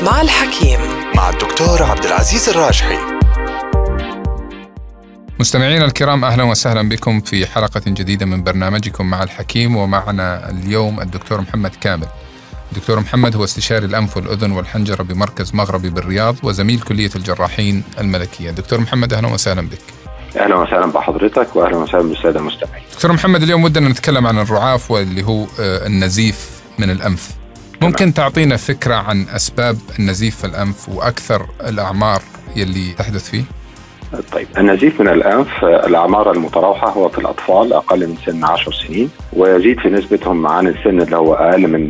مع الحكيم مع الدكتور عبد العزيز الراجحي مستمعينا الكرام اهلا وسهلا بكم في حلقه جديده من برنامجكم مع الحكيم ومعنا اليوم الدكتور محمد كامل. الدكتور محمد هو استشاري الانف والاذن والحنجره بمركز مغربي بالرياض وزميل كليه الجراحين الملكيه. دكتور محمد اهلا وسهلا بك. اهلا وسهلا بحضرتك واهلا وسهلا بالساده المستمعين. دكتور محمد اليوم ودنا نتكلم عن الرعاف واللي هو آه، النزيف من الانف. ممكن تعطينا فكره عن اسباب النزيف في الانف واكثر الاعمار يلي تحدث فيه؟ طيب النزيف من الانف الاعمار المتراوحه هو في الاطفال اقل من سن 10 سنين ويزيد في نسبتهم عن السن اللي هو اقل من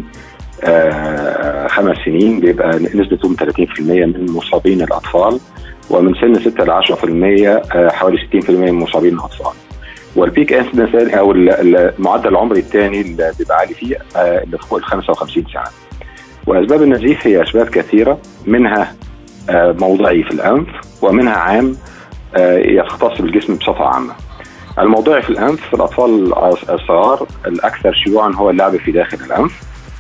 آه خمس سنين بيبقى نسبتهم 30% من مصابين الاطفال ومن سن 6 ل 10% آه حوالي 60% من مصابين الاطفال. والبيك انسدنس او المعدل العمري الثاني اللي بيبقى عالي فيه آه اللي فوق ال 55 سنه. واسباب النزيف هي اسباب كثيره منها آه موضعي في الانف ومنها عام يختص بالجسم بصفه عامه. الموضوعي في الانف في الاطفال الصغار الاكثر شيوعا هو اللعب في داخل الانف.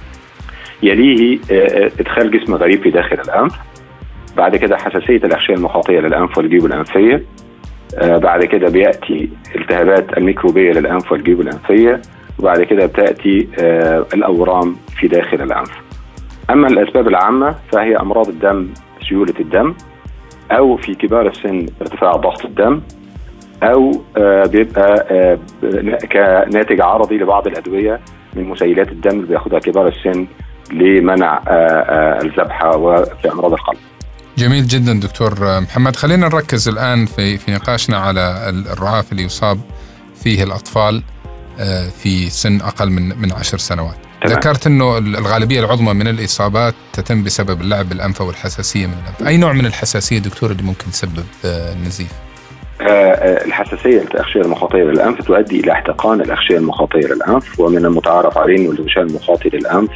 يليه ادخال جسم غريب في داخل الانف. بعد كده حساسيه الاغشيه المخاطيه للانف والجيوب الانفيه. بعد كده بياتي التهابات الميكروبيه للانف والجيوب الانفيه. وبعد كده بتاتي الاورام في داخل الانف. اما الاسباب العامه فهي امراض الدم سيوله الدم او في كبار السن ارتفاع ضغط الدم او آه بيبقى آه كناتج عرضي لبعض الادويه من مسيلات الدم اللي بياخدها كبار السن لمنع آه الذبحه وفي امراض القلب. جميل جدا دكتور محمد خلينا نركز الان في في نقاشنا على الرعاف اللي يصاب فيه الاطفال في سن اقل من من عشر سنوات. تمام. ذكرت انه الغالبيه العظمى من الاصابات تتم بسبب اللعب بالانف او الحساسيه من الانف، اي نوع من الحساسيه دكتور اللي ممكن تسبب النزيف؟ آه الحساسيه الاغشيه المخاطيه للانف تؤدي الى احتقان الاغشيه المخاطيه للانف ومن المتعارف عليه انه الغشاء المخاطي للانف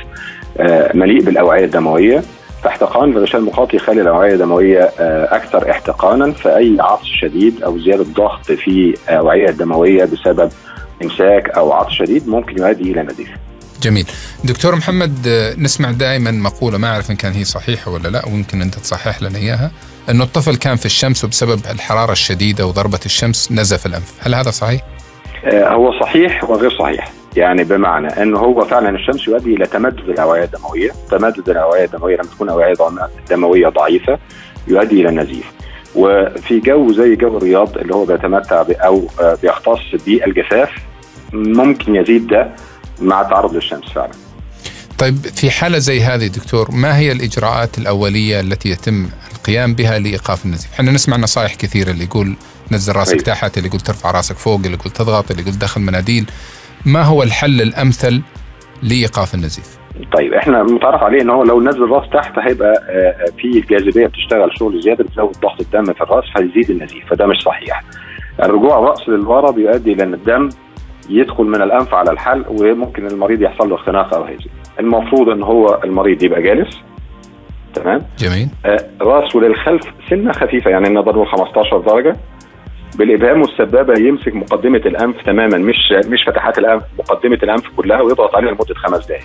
آه مليء بالاوعيه الدمويه فاحتقان الغشاء المخاطي يخلي الاوعيه الدمويه آه اكثر احتقانا فاي عطس شديد او زياده ضغط في الاوعيه الدمويه بسبب امساك او عطس شديد ممكن يؤدي الى نزيف. جميل دكتور محمد نسمع دائما مقولة ما أعرف إن كان هي صحيحة ولا لا ويمكن أنت تصحح لنا إياها أنه الطفل كان في الشمس وبسبب الحرارة الشديدة وضربة الشمس نزف الأنف هل هذا صحيح؟ آه هو صحيح وغير صحيح يعني بمعنى انه هو فعلا الشمس يؤدي الى تمدد الاوعيه الدمويه، تمدد الاوعيه الدمويه لما تكون اوعيه دمويه ضعيفه يؤدي الى النزيف. وفي جو زي جو الرياض اللي هو بيتمتع او بيختص بالجفاف ممكن يزيد ده مع التعرض للشمس فعلا طيب في حالة زي هذه دكتور ما هي الإجراءات الأولية التي يتم القيام بها لإيقاف النزيف احنا نسمع نصائح كثيرة اللي يقول نزل راسك أيوه. تحت اللي يقول ترفع راسك فوق اللي يقول تضغط اللي يقول دخل مناديل ما هو الحل الأمثل لإيقاف النزيف طيب احنا متعرف عليه ان هو لو نزل الراس تحت هيبقى في الجاذبيه بتشتغل شغل زياده بتزود ضغط الدم في الراس فيزيد النزيف فده مش صحيح. الرجوع الراس للورا بيؤدي الى ان الدم يدخل من الانف على الحلق وممكن المريض يحصل له اختناق او هزيمه. المفروض ان هو المريض يبقى جالس تمام؟ جميل. آه راسه للخلف سنه خفيفه يعني نقدر نقول 15 درجه بالابهام والسبابه يمسك مقدمه الانف تماما مش مش فتحات الانف مقدمه الانف كلها ويضغط عليها لمده خمس دقائق.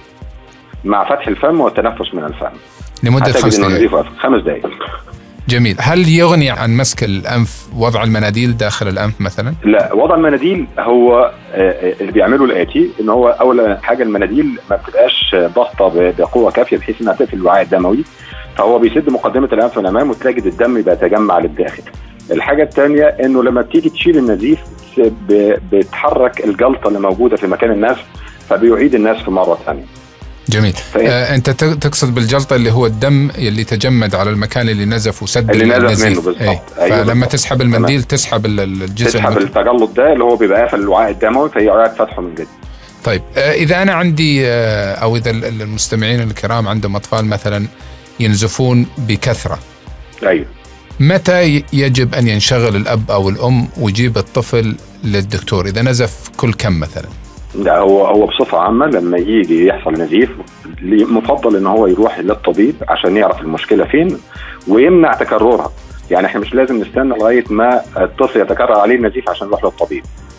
مع فتح الفم والتنفس من الفم. لمده خمس دقائق. خمس دقائق. جميل هل يغني عن مسك الانف وضع المناديل داخل الانف مثلا لا وضع المناديل هو اللي بيعمله الاتي ان هو اول حاجه المناديل ما بتبقاش ضغطه بقوه كافيه بحيث انها تقفل الوعاء الدموي فهو بيسد مقدمه الانف من الامام وتجد الدم بيتجمع للداخل الحاجه الثانيه انه لما بتيجي تشيل النزيف بتحرك الجلطه اللي موجوده في مكان النزف فبيعيد النزف مره ثانيه جميل آه انت تقصد بالجلطه اللي هو الدم اللي تجمد على المكان اللي نزف وسد اللي نزف منه بالضبط ايه. أيوة فلما تسحب المنديل تمام. تسحب الجزء تسحب التجلط ده اللي هو بيبقى قافل الوعاء الدموي فيعاد فتحه من جديد طيب آه اذا انا عندي آه او اذا المستمعين الكرام عندهم اطفال مثلا ينزفون بكثره ايوه متى يجب ان ينشغل الاب او الام ويجيب الطفل للدكتور اذا نزف كل كم مثلا لا هو هو بصفه عامه لما يجي يحصل نزيف مفضل ان هو يروح للطبيب عشان يعرف المشكله فين ويمنع تكررها يعني احنا مش لازم نستنى لغايه ما الطفل يتكرر عليه النزيف عشان نروح للطبيب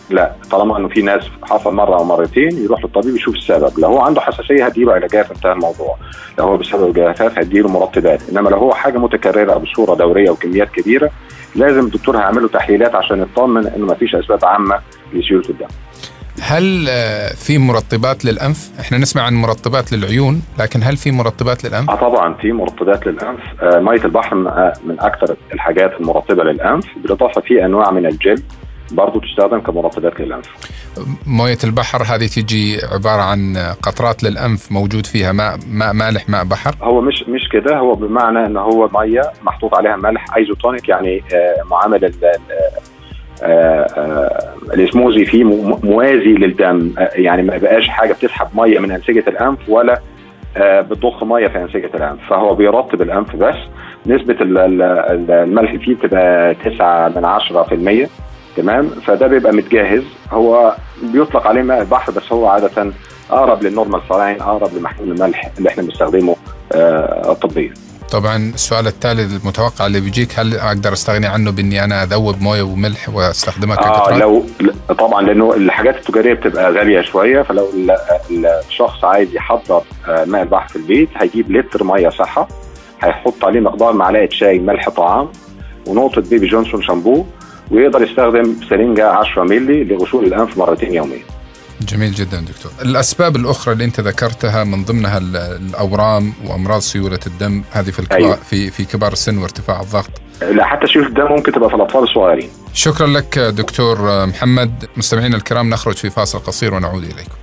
لا طالما انه في ناس حصل مره او مرتين يروح للطبيب يشوف السبب لو هو عنده حساسيه هديله علاجات انتهى الموضوع لو هو بسبب الجفاف هديله مرطبات انما لو هو حاجه متكرره بصوره دوريه وكميات كبيره لازم الدكتور هيعمل له تحليلات عشان يطمن انه ما فيش اسباب عامه لسيوله الدم هل آه، في مرطبات للانف؟ احنا نسمع عن مرطبات للعيون، لكن هل في مرطبات للانف؟ اه طبعا في مرطبات للانف، آه ميه البحر من اكثر الحاجات المرطبه للانف، بالاضافه في انواع من الجلد برضه تستخدم كمرطبات للانف. مويه البحر هذه تيجي عباره عن قطرات للانف موجود فيها ماء ماء مالح ماء بحر؟ هو مش مش كده هو بمعنى انه هو ميه محطوط عليها ملح ايزوتونيك يعني آه معامل آه، آه، الاسموزي فيه موازي للدم آه، يعني ما بقاش حاجه بتسحب ميه من انسجه الانف ولا بتضخ ميه في انسجه الانف فهو بيرطب الانف بس نسبه الملح فيه بتبقى 9 من 10% تمام فده بيبقى متجهز هو بيطلق عليه ماء البحر بس هو عاده اقرب للنورمال صلاين اقرب لمحلول الملح اللي احنا بنستخدمه طبيا طبعا السؤال التالي المتوقع اللي بيجيك هل اقدر استغني عنه باني انا اذوب مويه وملح واستخدمها كقطرات؟ آه لو طبعا لانه الحاجات التجاريه بتبقى غاليه شويه فلو الشخص عايز يحضر آه، ماء البحر في البيت هيجيب لتر ميه صحه هيحط عليه مقدار معلقه شاي ملح طعام ونقطه بيبي جونسون شامبو ويقدر يستخدم سرنجه 10 مللي لغسول الانف مرتين يوميا. جميل جدا دكتور الأسباب الأخرى اللي أنت ذكرتها من ضمنها الأورام وأمراض سيولة الدم هذه في الكبار أيوة. في في كبار السن وارتفاع الضغط لا حتى سيولة الدم ممكن تبقى في الأطفال الصغيرين شكرا لك دكتور محمد مستمعينا الكرام نخرج في فاصل قصير ونعود إليكم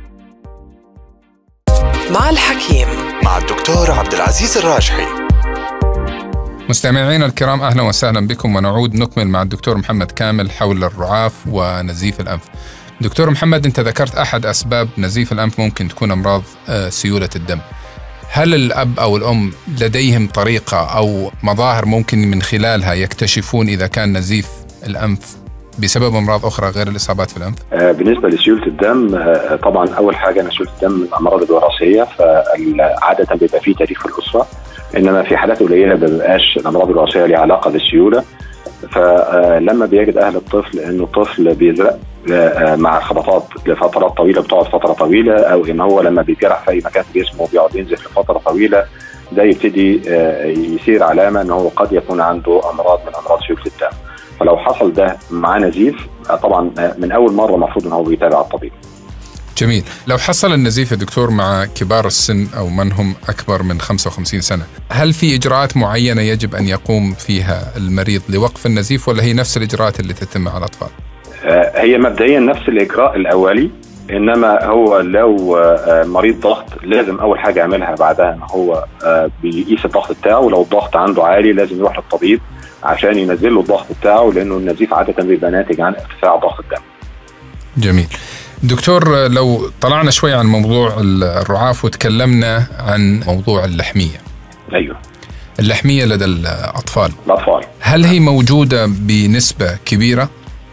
مع الحكيم مع الدكتور عبد العزيز الراجحي مستمعينا الكرام اهلا وسهلا بكم ونعود نكمل مع الدكتور محمد كامل حول الرعاف ونزيف الانف. دكتور محمد انت ذكرت احد اسباب نزيف الانف ممكن تكون امراض آه، سيوله الدم. هل الاب او الام لديهم طريقه او مظاهر ممكن من خلالها يكتشفون اذا كان نزيف الانف بسبب امراض اخرى غير الاصابات في الانف؟ آه، بالنسبه لسيوله الدم آه، طبعا اول حاجه ان سيوله الدم من الامراض الوراثيه فعاده بيبقى في تاريخ في الاسره انما في حالات قليله ما بيبقاش الامراض الوراثيه ليها علاقه بالسيوله فلما بيجد اهل الطفل انه الطفل بيزرق آه، مع خبطات لفترات طويله بتقعد فتره طويله او ان هو لما بيتجرح في اي مكان في جسمه بيقعد ينزف لفتره طويله ده يبتدي آه، يصير علامه ان هو قد يكون عنده امراض من امراض سيوله الدم فلو حصل ده مع نزيف آه، طبعا من اول مره المفروض ان هو بيتابع الطبيب جميل لو حصل النزيف يا دكتور مع كبار السن أو من هم أكبر من 55 سنة هل في إجراءات معينة يجب أن يقوم فيها المريض لوقف النزيف ولا هي نفس الإجراءات اللي تتم على الأطفال؟ آه، هي مبدئيا نفس الإجراء الأولي انما هو لو آه، مريض ضغط لازم اول حاجه يعملها بعدها ان هو آه، بيقيس الضغط بتاعه ولو الضغط عنده عالي لازم يروح للطبيب عشان ينزل له الضغط بتاعه لانه النزيف عاده بيبقى ناتج عن ارتفاع ضغط الدم. جميل. دكتور لو طلعنا شوي عن موضوع الرعاف وتكلمنا عن موضوع اللحميه. ايوه. اللحميه لدى الاطفال. الاطفال. هل هي موجوده بنسبه كبيره؟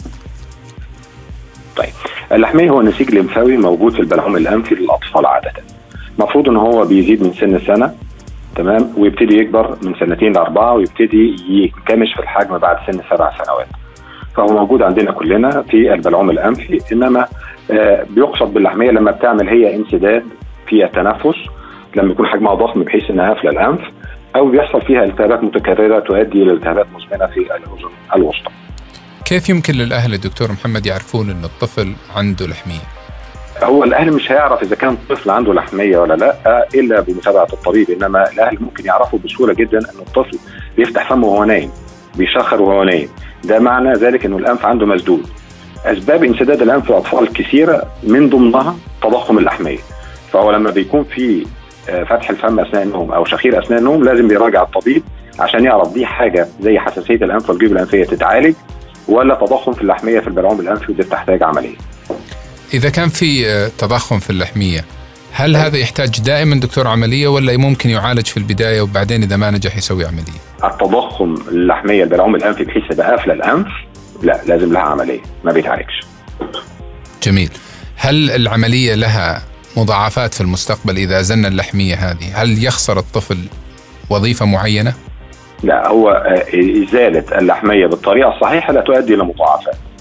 طيب اللحميه هو نسيج لمفاوي موجود في البلعوم الانفي للاطفال عاده. المفروض ان هو بيزيد من سن سنه تمام ويبتدي يكبر من سنتين لاربعه ويبتدي ينكمش في الحجم بعد سن سبع سنوات. فهو موجود عندنا كلنا في البلعوم الانفي انما آه، بيقصد باللحميه لما بتعمل هي انسداد في التنفس لما يكون حجمها ضخم بحيث انها قافله الانف او بيحصل فيها التهابات متكرره تؤدي الى التهابات مزمنه في الاذن الوسطى. كيف يمكن للاهل الدكتور محمد يعرفون ان الطفل عنده لحميه؟ هو الاهل مش هيعرف اذا كان الطفل عنده لحميه ولا لا الا بمتابعه الطبيب انما الاهل ممكن يعرفوا بسهوله جدا ان الطفل بيفتح فمه وهو نايم بيشخر وهو نايم ده معنى ذلك انه الانف عنده مسدود اسباب انسداد الانف في الاطفال كثيره من ضمنها تضخم اللحميه فهو لما بيكون في آه، فتح الفم اثناء النوم او شخير اثناء النوم لازم بيراجع الطبيب عشان يعرف دي حاجه زي حساسيه الانف والجيوب الانفيه تتعالج ولا تضخم في اللحميه في البلعوم الانفي ودي بتحتاج عمليه. اذا كان في آه، تضخم في اللحميه هل هذا يحتاج دائما دكتور عمليه ولا ممكن يعالج في البدايه وبعدين اذا ما نجح يسوي عمليه؟ التضخم اللحميه البلعوم الانفي بحيث يبقى قافله الانف لا لازم لها عمليه ما بيتعالجش. جميل. هل العمليه لها مضاعفات في المستقبل اذا زن اللحميه هذه؟ هل يخسر الطفل وظيفه معينه؟ لا هو آه، ازاله اللحميه بالطريقه الصحيحه لا تؤدي الى مضاعفات.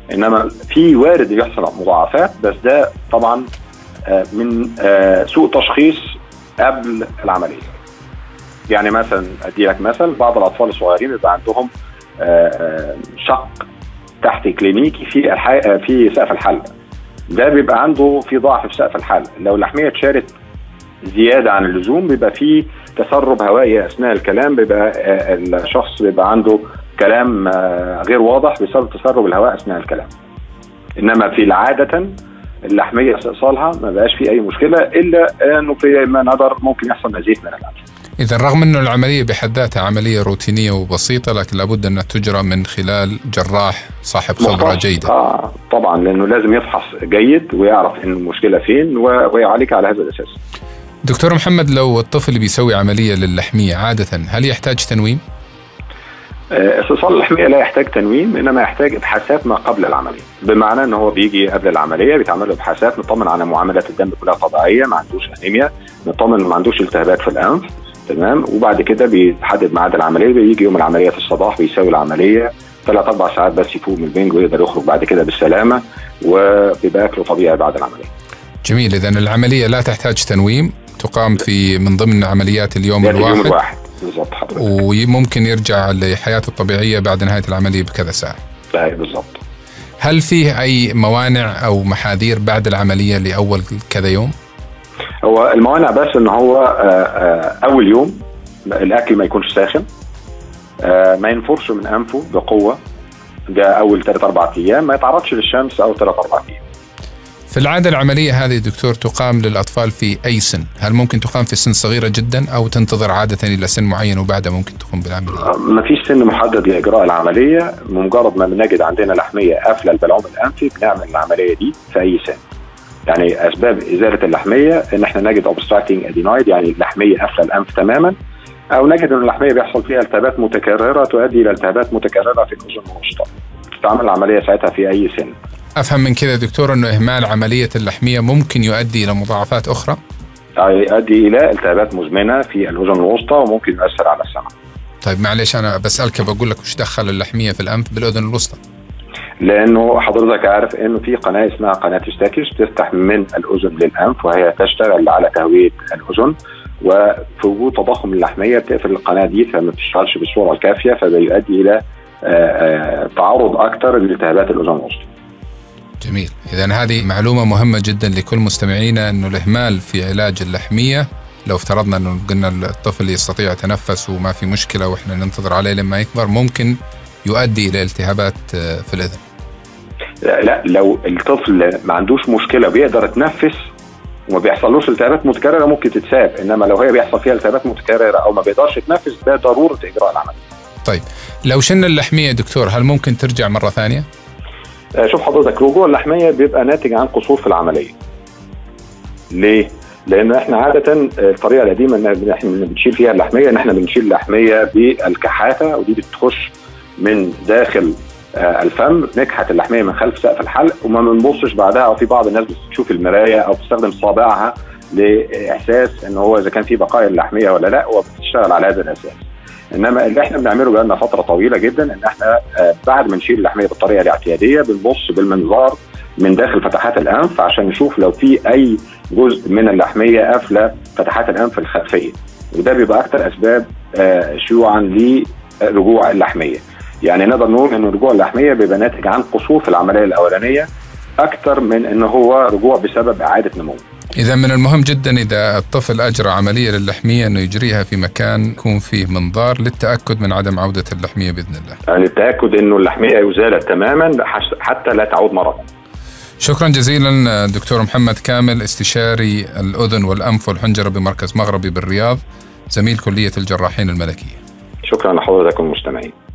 انما في وارد يحصل مضاعفات بس ده طبعا آه، من آه، سوء تشخيص قبل العمليه يعني مثلا ادي لك مثل بعض الاطفال الصغيرين بيبقى عندهم آه، شق تحت كلينيكي في في سقف الحلق ده بيبقى عنده في ضعف في سقف الحلق لو اللحميه اتشالت زياده عن اللزوم بيبقى في تسرب هوائي اثناء الكلام بيبقى الشخص بيبقى عنده كلام غير واضح بسبب تسرب الهواء اثناء الكلام انما في عاده اللحميه استئصالها ما بقاش في اي مشكله الا انه في ما نظر ممكن يحصل نزيف من الانف. اذا رغم انه العمليه بحد ذاتها عمليه روتينيه وبسيطه لكن لابد انها تجرى من خلال جراح صاحب خبره جيده. اه طبعا لانه لازم يفحص جيد ويعرف ان المشكله فين ويعالج على هذا الاساس. دكتور محمد لو الطفل بيسوي عمليه للحميه عاده هل يحتاج تنويم؟ استئصال اللحميه لا يحتاج تنويم انما يحتاج ابحاثات ما قبل العمليه بمعنى ان هو بيجي قبل العمليه بيتعمل له ابحاثات نطمن على معاملات الدم كلها طبيعيه ما عندوش انيميا نطمن ما عندوش التهابات في الانف تمام وبعد كده بيتحدد ميعاد العمليه بيجي يوم العمليه في الصباح بيساوي العمليه ثلاث اربع ساعات بس يفوق من البنج ويقدر يخرج بعد كده بالسلامه وبيبقى اكله طبيعي بعد العمليه. جميل اذا العمليه لا تحتاج تنويم تقام في من ضمن عمليات اليوم الواحد اليوم الواحد بالضبط حضرتك وممكن يرجع لحياته الطبيعيه بعد نهايه العمليه بكذا ساعه اي بالضبط هل فيه اي موانع او محاذير بعد العمليه لاول كذا يوم؟ هو الموانع بس ان هو آه، آه، اول يوم الاكل ما يكونش ساخن آه، ما ينفرش من انفه بقوه ده اول ثلاث اربع ايام ما يتعرضش للشمس اول ثلاث اربع ايام في العادة العملية هذه دكتور تقام للأطفال في أي سن هل ممكن تقام في سن صغيرة جدا أو تنتظر عادة إلى سن معين وبعدها ممكن تقوم بالعملية ما فيش سن محدد لإجراء العملية بمجرد ما بنجد عندنا لحمية قافلة البلعوم الأنفي بنعمل العملية دي في أي سن يعني أسباب إزالة اللحمية إن إحنا نجد obstructing adenoid يعني اللحمية قافلة الأنف تماما أو نجد إن اللحمية بيحصل فيها التهابات متكررة تؤدي إلى التهابات متكررة في الأذن الوسطى تتعمل العملية ساعتها في أي سن افهم من كذا دكتور انه اهمال عمليه اللحميه ممكن يؤدي الى مضاعفات اخرى؟ يؤدي الى التهابات مزمنه في الاذن الوسطى وممكن يؤثر على السمع. طيب معلش انا بسالك بقول لك وش دخل اللحميه في الانف بالاذن الوسطى؟ لانه حضرتك عارف انه في قناه اسمها قناه ستاكيش بتفتح من الاذن للانف وهي تشتغل على تهويه الاذن وفي وجود تضخم اللحميه بتقفل القناه دي فما بتشتغلش بالصوره الكافيه فبيؤدي الى آه، آه، تعرض اكثر لالتهابات الاذن الوسطى. جميل إذا هذه معلومة مهمة جدا لكل مستمعينا أنه الإهمال في علاج اللحمية لو افترضنا أنه قلنا الطفل يستطيع يتنفس وما في مشكلة وإحنا ننتظر عليه لما يكبر ممكن يؤدي إلى التهابات آه، في الإذن لا, لا لو الطفل ما عندوش مشكلة بيقدر يتنفس وما بيحصلوش التهابات متكررة ممكن تتساب إنما لو هي بيحصل فيها التهابات متكررة أو ما بيقدرش يتنفس ده ضرورة إجراء العملية طيب لو شلنا اللحمية دكتور هل ممكن ترجع مرة ثانية؟ آه، شوف حضرتك رجوع اللحميه بيبقى ناتج عن قصور في العمليه. ليه؟ لان احنا عاده آه، الطريقه القديمه ان احنا بنشيل فيها اللحميه ان احنا بنشيل اللحميه بالكحاته ودي بتخش من داخل آه، الفم نكحت اللحميه من خلف سقف الحلق وما بنبصش بعدها او في بعض الناس بتشوف المرايه او بتستخدم صابعها لاحساس ان هو اذا كان في بقايا اللحميه ولا لا وبتشتغل على هذا الاساس. انما اللي احنا بنعمله بقالنا فتره طويله جدا ان احنا آه، بعد ما نشيل اللحميه بالطريقه الاعتياديه بنبص بالمنظار من داخل فتحات الانف عشان نشوف لو في اي جزء من اللحميه قافله فتحات الانف الخلفيه وده بيبقى اكثر اسباب آه، شيوعا لرجوع اللحميه يعني نقدر نقول ان رجوع اللحميه بيبقى ناتج عن قصور في العمليه الاولانيه اكثر من ان هو رجوع بسبب اعاده نمو إذا من المهم جدا إذا الطفل أجرى عملية للحمية أنه يجريها في مكان يكون فيه منظار للتأكد من عدم عودة اللحمية بإذن الله. يعني التأكد أنه اللحمية يزالت تماما حتى لا تعود مرة شكرا جزيلا دكتور محمد كامل استشاري الأذن والأنف والحنجرة بمركز مغربي بالرياض زميل كلية الجراحين الملكية. شكرا لحضرتك المستمعين.